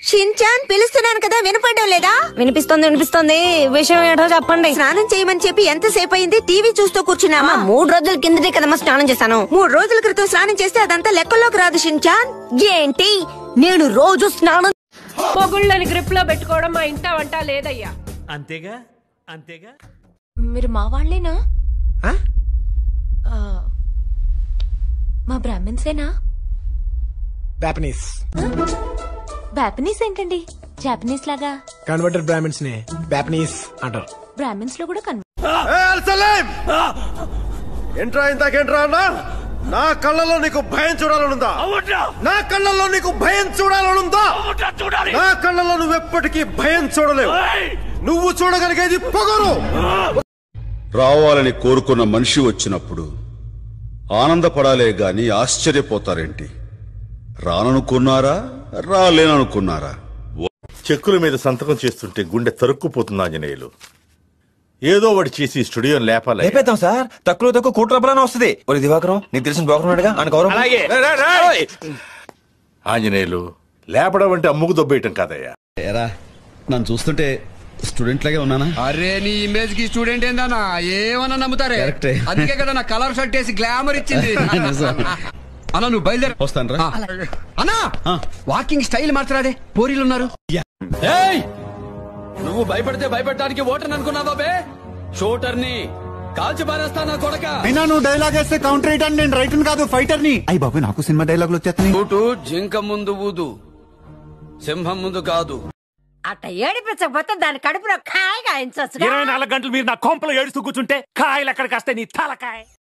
Shin-chan పిలుస్తున్నాను కదా వినపడడం లేదా వినిపిస్తుంది వినిపిస్తుంది విషయం ఏంటో చెప్పండి స్నానం చేయమని చెప్పి ఎంతసేపు అయింది టీవీ చూస్తూ కూర్చున్నావా మూడు రోజుల కిందటే కదమ్మా స్నానం చేశాను మూడు రోజుల క్రితం స్నానం చేస్తే అదంతా లెక్కల్లోకి రాదు షిన్చాన్ ఏంటి నేను రోజు స్నానం పొగుళ్ళని గ్రిప్ లో పెట్టుకోవడం మా ఇంట వంట లేదయ్యా అంతేగా అంతేగా మీరు మా వాళ్ళేనా ఆ, మా బ్రాహ్మిన్సేనా జాపనీస్ బ్యాపనీస్ ఏంటండి జాపనీస్ లాగా కన్వర్టెడ్ బ్రాహ్మిన్స్ ని జాపనీస్ అంటారు బ్రాహ్మిన్స్ లో కూడా కన్ ఎంట్రా ఇందాకేంట్రా అన్నా నా కళ్ళలో నీకు భయం చూడాలనుందా నా కళ్ళలో నీకు భయం చూడాలనుందా నా కళ్ళలో నువ్వు ఎప్పటికీ భయం చూడలేవు నువ్వు చూడగలిగేది పొగరు రావాలని కోరుకున్న మనిషి వచ్చినప్పుడు ఆనందపడాలే గాని ఆశ్చర్యపోతారేంటి రాననుకున్నారా రాలేననుకున్నారా చెక్కుల మీద సంతకం చేస్తుంటే గుండె తరుక్కుపోతుంది ఆంజనేయులు ఏదో ఒకటి చేసి ఈ స్టూడియోని లేపాలి లేపేద్దాం సార్ తక్కువ తక్కువ కోటి రూపాయలు వస్తుంది ఒరే దివాకరం నీకు తెలిసిన బోకరున్నాడుగా ఆయన గౌరవం అలాగే. ఆంజనేయులు లేపడం అంటే అమ్ముకు దొబ్బేయటం కాదయ్యా ఎరా నన్ను చూస్తుంటే స్టూడెంట్ లాగే ఉన్నానా అరే నీ ఇమేజ్ కి స్టూడెంట్ ఏందన్నా ఏమన్నా నమ్ముతారే కరెక్టే. అందుకే కదా నా కలర్ షర్ట్ వేసి గ్లామర్ ఇచ్చింది అన్న నువ్వు బయలుదేర వస్తాను ఆ, అన్నా వాకింగ్ స్టైల్ మార్చరాదే పోరీలు ఉన్నారు నువ్వు భయపడితే భయపెట్టడానికి ఓటర్ అనుకున్నావా బే షూటర్ ని కాల్చి పారేస్తా నా కొడక అయినా నువ్వు డైలాగ్ వేస్తే కౌంటర్ వేయడానికి నేను రైటర్ కాదు ఫైటర్ ని అయ్యి బాబు నాకు సినిమా డైలాగులు వచ్చేస్తాయి ఊటు జింక ముందు ఊదు సింహం ముందు కాదు అట్ట ఏడిపించకపోతే దాని కడుపులో కాయ గాయించవచ్చు ఇరవై నాలుగు గంటలు మీరు నా కొంపలో ఏడుస్తూ కూర్చుంటే కాయలు ఎక్కడికి వస్తాయి నీ తలకాయ